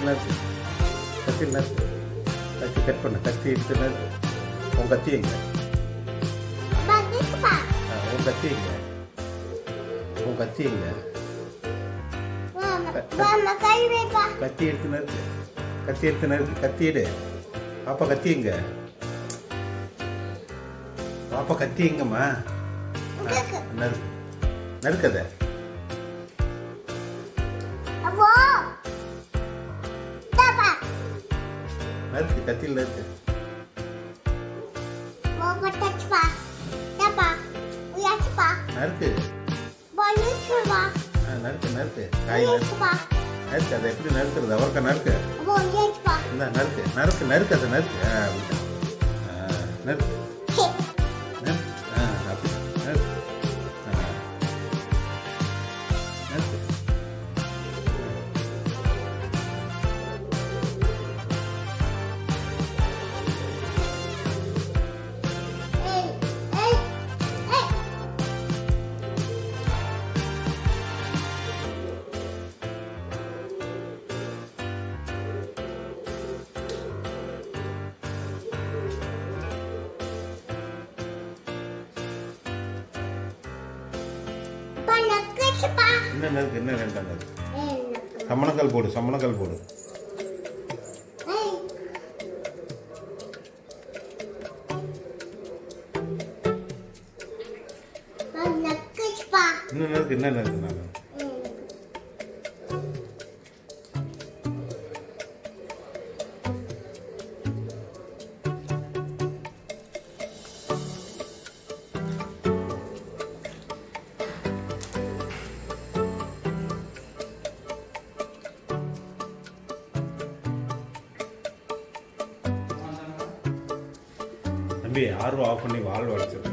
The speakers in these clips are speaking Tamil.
நறுக்கு கத்தியில் நறுக்கு கத்தி கட் பண்ண கத்தி எடுத்து நறுக்கு உன் கத்தி எங்க பகிப்பா ஆ, உன் கத்தி எங்க உன் கத்தி எங்க மாமா மாமா கை வைப்பா கத்தி எடுத்து நறுக்கு கத்தி எடுத்து நறுக்கு கத்தி எடு பாப்பா கத்தி எங்க பாப்பா கத்தி எங்கம்மா ஆ, நறுக்கு நறுக்கத அப்போ தாப்பா நறுக்கு கத்தியில் நறுக்கு மாமா டச்பா தாப்பா உயாச்சுப்பா நறுக்கு பொண்ணுச்சுப்பா ஆ, நறுக்கு நறுக்கு காய் நறுக்கு உயாச்சுப்பா நறுக்கு அதை எப்படி நறுக்கிறது அவர்க்க நறுக்கு அப்போ உயாச்சுப்பா இந்த நறுக்கு நறுக்கு நறுக்கு அதை நறுக்கு ஆ அப்படிதான். ஆ, நறுக்கு நறுக்கு ஆ அப்படி நறுக்கு ஆ நறுக்கு ஏய் ஏய் ஏய் பண்ணக்கச்சுப்பா இன்னும் நறுக்கு இன்னும் ரெண்டாம் நறுக்கு ஏய் சம்மணக்கால் போடு சம்மணக்கால் போடு ஏய் பண்ணக்கச்சுப்பா இன்னும் நறுக்கு இன்னும் நறுக்கு நான் தம்பி ஆர்வம் ஆஃப் பண்ணி வால் வளைச்சிரு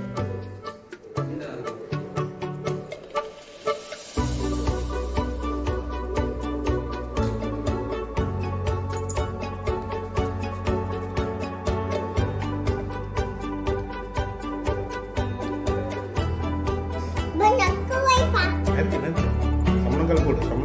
பண்ணக்கு வைப்பா நறுக்கு நறுக்கு சம்மணக்கால் போடு சம்மணக்கால்